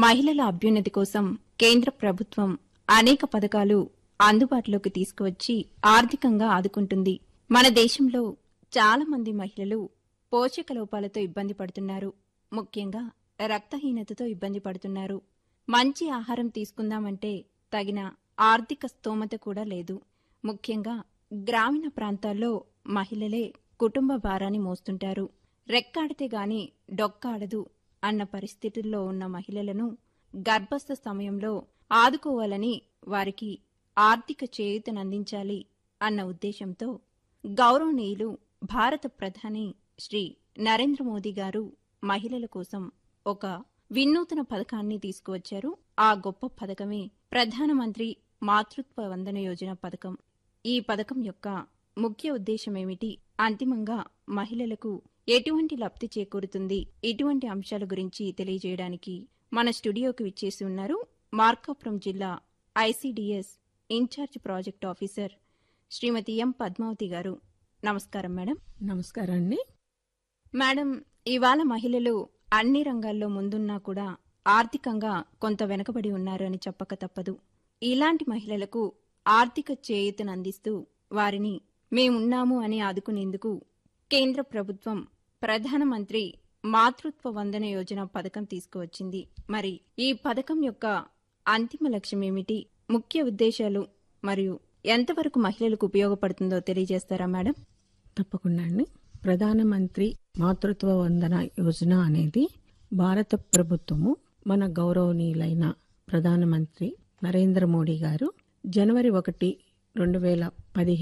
మహిళల అభ్యున్నతి కోసం కేంద్ర ప్రభుత్వం అనేక పథకాలు అందుబాటులోకి తీసుకువచ్చి ఆర్థికంగా ఆదుకుంటుంది మన దేశంలో చాలా మంది మహిళలు పోషక లోపాలతో ఇబ్బంది పడుతున్నారు ముఖ్యంగా రక్తహీనతతో ఇబ్బంది పడుతున్నారు మంచి ఆహారం తీసుకుందామంటే తగిన ఆర్థిక స్తోమత కూడా లేదు ముఖ్యంగా గ్రామీణ ప్రాంతాల్లో మహిళలే కుటుంబ భారాన్ని మోస్తుంటారు రెక్కాడితే గాని డొక్కాడదు అన్న పరిస్థితుల్లో ఉన్న మహిళలను గర్భస్థ సమయంలో ఆదుకోవాలని వారికి ఆర్థిక చేయూతనందించాలి అన్న ఉద్దేశంతో గౌరవనీయులు భారత ప్రధాని శ్రీ నరేంద్ర మోదీ గారు మహిళల కోసం ఒక వినూతన పథకాన్ని తీసుకువచ్చారు ఆ గొప్ప పథకమే ప్రధానమంత్రి మాతృత్వ వందన యోజన పథకం ఈ పథకం యొక్క ముఖ్య ఉద్దేశమేమిటి అంతిమంగా మహిళలకు ఎటువంటి లబ్ధి చేకూరుతుంది ఇటువంటి అంశాల గురించి తెలియజేయడానికి మన స్టూడియోకి విచ్చేసి ఉన్నారు మార్కాపురం జిల్లా ICDS incharge project officer Srimathi M Padmavathi గారు నమస్కారం మేడం నమస్కారం అండి మేడం ఇవాళ మహిళలు అన్ని రంగాల్లో ముందున్నా కూడా ఆర్థికంగా కొంత వెనకబడి ఉన్నారు అని చెప్పక తప్పదు ఇలాంటి మహిళలకు ఆర్థిక చేయూతను అందిస్తూ వారిని మేమున్నాము అని ఆదుకునేందుకు కేంద్ర ప్రభుత్వం ప్రధానమంత్రి మాతృత్వ వందన యోజన పథకం తీసుకువచ్చింది మరి ఈ పథకం యొక్క అంతిమ లక్ష్యం ఏమిటి ముఖ్య ఉద్దేశాలు మరియు ఎంతవరకు మహిళలకు ఉపయోగపడుతుందో తెలియజేస్తారా మేడం తప్పకుండా అండి ప్రధానమంత్రి మాతృత్వ వందన యోజన అనేది భారత ప్రభుత్వము మన గౌరవనీయులైన ప్రధానమంత్రి నరేంద్ర మోడీ గారు జనవరి ఒకటి రెండు వేల పదిహేను